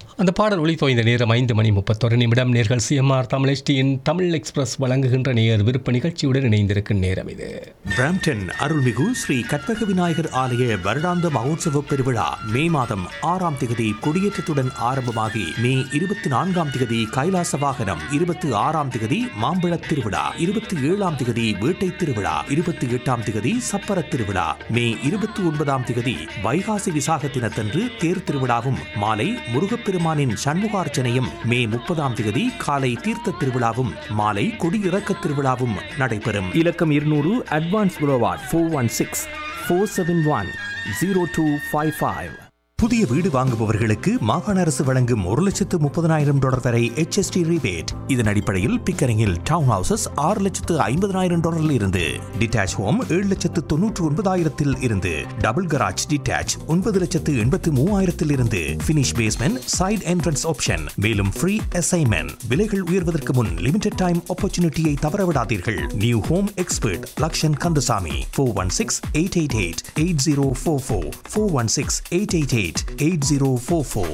அந்த பாடல் ஒளி தோய்ந்த நேரம் ஐந்து மணி முப்பத்தொரு நிமிடம் நேர்கள் சிஎம்ஆர் தமிழ் HT-யின் தமிழ் எக்ஸ்பிரஸ் வழங்குகின்ற நேர் விருப்ப நிகழ்ச்சியுடன் இணைந்திருக்கும் நேரம் இது பிராம்டன் அருள்மிகு ஸ்ரீ கற்பக விநாயகர் ஆலய வருடாந்த மகோத்சவ பெருவிழா மே மாதம் ஆறாம் திகதி கொடியேற்றத்துடன் ஆரம்பமாகி மே இருபத்தி நான்காம் திகதி கைலாச வாகனம் இருபத்தி ஆறாம் திகதி மாம்பழத் திருவிழா இருபத்தி ஏழாம் திகதி வேட்டை திருவிழா இருபத்தி எட்டாம் திகதி சப்பர திருவிழா மே இருபத்தி ஒன்பதாம் திகதி வைகாசி விசாக தினத்தன்று தேர் திருவிழாவும் மாலை முருகப்பெருமானின் சண்முகார்ச்சனையும் மே முப்பதாம் திகதி காலை தீர்த்த திருவிழாவும் மாலை கொடியிறக்க திருவிழாவும் நடைபெறும் இலக்கம் இருநூறு அட்வான்ஸ் புரோவாட் four one six four seven one zero two five five புதிய வீடு வாங்குபவர்களுக்கு மாகாண அரசு வழங்கும் ஒரு லட்சத்து முப்பதனாயிரம் டாலர் வரை HST rebate இதன் அடிப்படையில் பிக்கரிங்கில் டவுன் ஹவுசஸ் ஆறு லட்சத்து ஐம்பதனாயிரம் டாலரில் இருந்து டிட்டாச் ஹோம் ஏழு லட்சத்து தொன்னூற்று ஒன்பதாயிரத்தில் இருந்து டபுள் கராஜ் டிட்டாச் ஒன்பது லட்சத்து எண்பத்து மூவாயிரத்தில் இருந்து finish basement side entrance option மேலும் ஃப்ரீ அசைன்மெண்ட் விலைகள் உயர்வதற்கு முன் லிமிடெட் டைம் ஆப்பர்ச்சுனிட்டியை தவறவிடாதீர்கள் new home expert Lakshan Kandasamy four one six eight eight eight eight zero four four four one six eight eight eight eight zero four four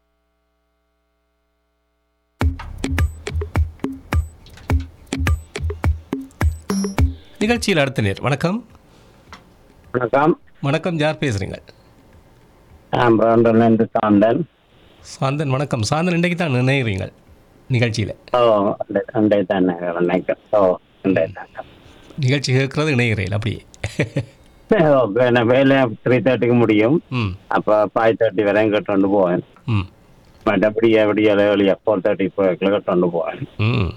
நிகழ்ச்சியில் அடுத்த நேர் வணக்கம் வணக்கம் வணக்கம் யார் பேசுறீங்க நான் பிராண்டன்லேருந்து சாந்தன் சாந்தன் வணக்கம் சாந்தன் இன்றைக்கு தான் நினைக்கிறீங்க நிகழ்ச்சியில் ஓ அண்டை அண்டை தானே வணக்கம் ஓ அண்டை தானே நிகழ்ச்சி கேட்கறது இணைகிறீர்கள் அப்படியே ஓகே நான் வேலை த்ரீ தேர்ட்டிக்கு முடியும் ம் அப்போ ஃபைவ் தேர்ட்டி வரையும் கட்டு போவேன் ம் மற்றபடி விடிய ஏர்லியா ஃபோர் தேர்ட்டி ஃபோர் கட்டு போவேன் ம்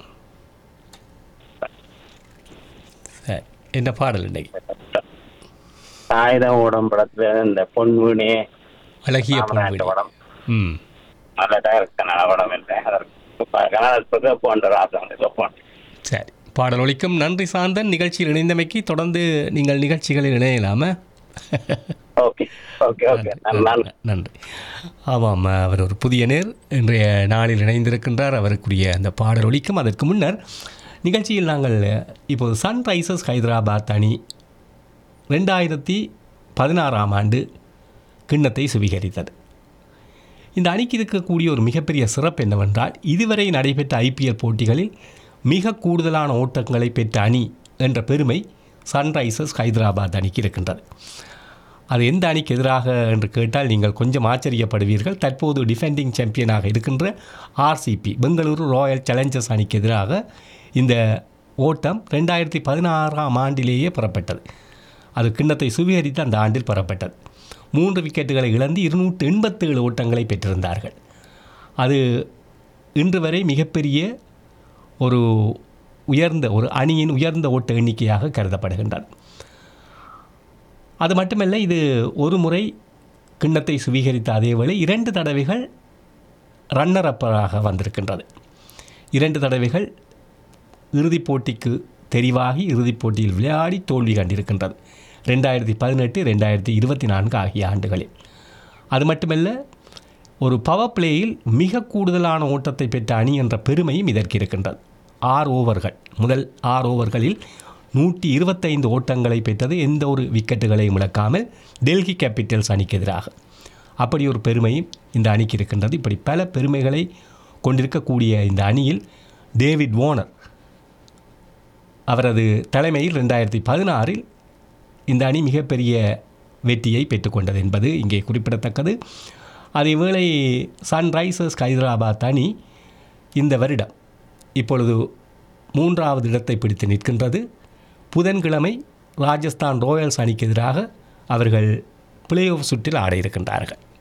சரி என்ன பாடல் இன்னைக்கு ஆயுதம் ஓடம் படத்துல இந்த பொன் வீணே அழகிய ராமநாட்டு பொன்விழி படம் ம் நல்லதா இருக்கு கன்னட படம் இல்லை கன்னடத்துக்கு போன்ற ஆசை போன் சரி பாடல் ஒலிக்கும் நன்றி சாந்தன் நிகழ்ச்சியில் இணைந்தமைக்கு தொடர்ந்து நீங்கள் நிகழ்ச்சிகளில் இணையலாமா ஓகே ஓகே ஓகே நன்றி நன்றி ஆமாம் அவர் ஒரு புதிய நேர் இன்றைய நாளில் இணைந்திருக்கின்றார் அவருக்குரிய அந்த பாடல் ஒலிக்கும் அதற்கு முன்னர் நிகழ்ச்சியில் நாங்கள் இப்போது சன்ரைசர்ஸ் ஹைதராபாத் அணி ரெண்டாயிரத்தி பதினாறாம் ஆண்டு கிண்ணத்தை சுவீகரித்தது இந்த அணிக்கு இருக்கக்கூடிய ஒரு மிகப்பெரிய சிறப்பு என்னவென்றால் இதுவரை நடைபெற்ற ஐபிஎல் போட்டிகளில் மிக கூடுதலான ஓட்டங்களை பெற்ற அணி என்ற பெருமை சன்ரைசர்ஸ் ஹைதராபாத் அணிக்கு இருக்கின்றது அது எந்த அணிக்கு எதிராக என்று கேட்டால் நீங்கள் கொஞ்சம் ஆச்சரியப்படுவீர்கள் தற்போது டிஃபெண்டிங் சாம்பியனாக இருக்கின்ற ஆர்சிபி பெங்களூரு ராயல் சேலஞ்சர்ஸ் அணிக்கு எதிராக இந்த ஓட்டம் ரெண்டாயிரத்தி பதினாறாம் ஆண்டிலேயே பெறப்பட்டது அது கிண்ணத்தை சுவீகரித்து அந்த ஆண்டில் பெறப்பட்டது மூன்று விக்கெட்டுகளை இழந்து இருநூற்று எண்பத்தேழு ஓட்டங்களை பெற்றிருந்தார்கள் அது இன்று வரை மிகப்பெரிய ஒரு உயர்ந்த ஒரு அணியின் உயர்ந்த ஓட்ட எண்ணிக்கையாக கருதப்படுகின்றது அது மட்டுமல்ல இது ஒரு முறை கிண்ணத்தை சுவீகரித்த அதேவேளை இரண்டு தடவைகள் ரன்னர் அப்பராக வந்திருக்கின்றது இரண்டு தடவைகள் இறுதிப் போட்டிக்கு தெரிவாகி இறுதிப் போட்டியில் விளையாடி தோல்வி கண்டிருக்கின்றது ரெண்டாயிரத்தி பதினெட்டு ரெண்டாயிரத்தி இருபத்தி நான்கு ஆகிய ஆண்டுகளில் அது மட்டுமல்ல ஒரு பவர் பிளேயில் மிக கூடுதலான ஓட்டத்தை பெற்ற அணி என்ற பெருமையும் இதற்கு இருக்கின்றது ஆறு ஓவர்கள் முதல் ஆறு ஓவர்களில் நூற்றி இருபத்தைந்து ஓட்டங்களை பெற்றது எந்த ஒரு விக்கெட்டுகளையும் இழக்காமல் டெல்லி கேபிட்டல்ஸ் அணிக்கு எதிராக அப்படி ஒரு பெருமையும் இந்த அணிக்கு இருக்கின்றது இப்படி பல பெருமைகளை கொண்டிருக்கக்கூடிய இந்த அணியில் டேவிட் வார்னர் அவரது தலைமையில் ரெண்டாயிரத்தி பதினாறில் இந்த அணி மிகப்பெரிய வெற்றியை பெற்றுக்கொண்டது என்பது இங்கே குறிப்பிடத்தக்கது அதேவேளை சன்ரைசர்ஸ் ஹைதராபாத் அணி இந்த வருடம் இப்பொழுது மூன்றாவது இடத்தை பிடித்து நிற்கின்றது புதன்கிழமை ராஜஸ்தான் ராயல்ஸ் அணிக்கு எதிராக அவர்கள் பிளே ஆஃப் சுற்றில் ஆட இருக்கின்றார்கள்